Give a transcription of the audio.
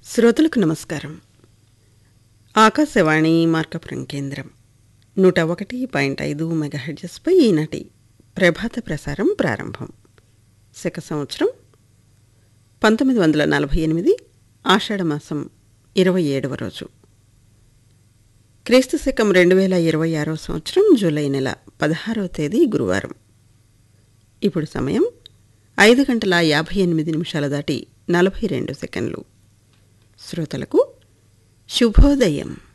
శ్రోతలకు నమస్కారం ఆకాశవాణి మార్కపురం కేంద్రం నూట ఒకటి పాయింట్ ఐదు మెగాహెడ్జెస్పై ఈనాటి ప్రభాత ప్రసారం ప్రారంభం శక సంవత్సరం పంతొమ్మిది వందల నలభై ఎనిమిది ఆషాఢమాసం ఇరవై ఏడవ రోజు క్రీస్తు శకం రెండు వేల ఇరవై ఆరో సంవత్సరం జూలై నెల పదహారవ తేదీ గురువారం ఇప్పుడు సమయం ఐదు గంటల యాభై ఎనిమిది నిమిషాల దాటి నలభై రెండు సెకండ్లు శ్రోతలకు శుభోదయం